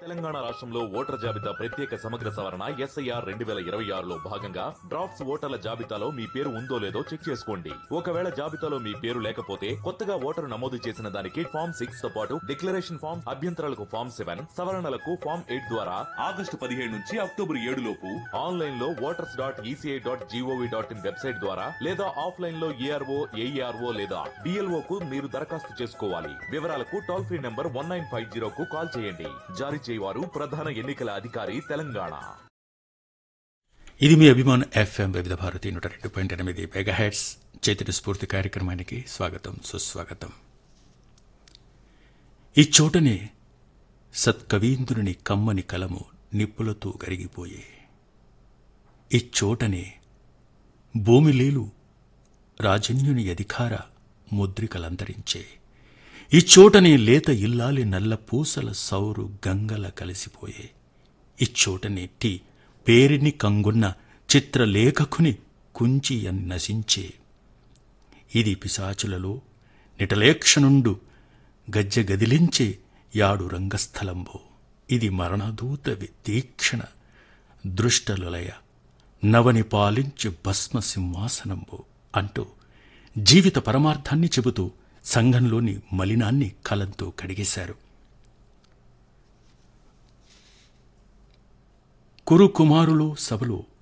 తెలంగాణ రాష్ట్రంలో ఓటర్ జాబితా ప్రత్యేక సమగ్ర సవరణ ఎస్ఐఆర్ రెండు వేల ఇరవై ఆరులో భాగంగా డ్రాఫ్ట్స్ ఓటర్ల జాబితాలో మీ పేరు ఉందో లేదో చెక్ చేసుకోండి ఒకవేళ జాబితాలో మీ పేరు లేకపోతే కొత్తగా ఓటరు నమోదు చేసిన దానికి ఫామ్ సిక్స్ తో పాటు డిక్లరేషన్ ఫామ్ అభ్యంతరాలకు ఫామ్ సెవెన్ సవరణలకు ఫామ్ ఎయిట్ ద్వారా ఆగస్టు పదిహేడు నుంచి అక్టోబర్ ఏడు లోపు ఆన్లైన్ లో voters dot ECI dot GOV dot in website ద్వారా లేదా ఆఫ్లైన్ లో ఏఆర్ఓ ఏఈఆర్ఓ లేదా డిఎల్ఓ కు మీరు దరఖాస్తు చేసుకోవాలి వివరాలకు toll free number one nine five zero కు కాల్ చేయండి జారీ చేయవారు ప్రధాన ఎన్నికల అధికారి తెలంగాణ ఇది మీ అభిమాన్ ఎఫ్ఎం వివిధ భారతి నూట రెండు పాయింట్ ఎనిమిది మెగాహెడ్స్ చైతన్య స్ఫూర్తి కార్యక్రమానికి స్వాగతం సుస్వాగతం ఈ చోటనే సత్కవీంద్రుని కమ్మని కలము నిప్పులతో కరిగిపోయే ఈ చోటనే భూమిలేలు రాజన్యుని అధికార ముద్రికలంతరించే ఈ చోటనే లేత ఇల్లాలి నల్ల పూసల సౌరు గంగల కలిసిపోయే ఈ చోటనే టీ పేరిని కంగున్న చిత్రలేఖకుని కుంచి అని నశించే ఇది పిశాచులలో నిటలేక్షణుండు గజ్జె గదిలించే యాడు రంగస్థలంబో ఇది మరణదూత వి- తీక్షణ దృష్టలులయ నవని పాలించు భస్మ సింహాసనంబో అంటూ జీవిత పరమార్థాన్ని చెబుతూ సంఘంలోని మలినాన్ని కలంతో కడిగేశారు కురు కుమారులు సభలో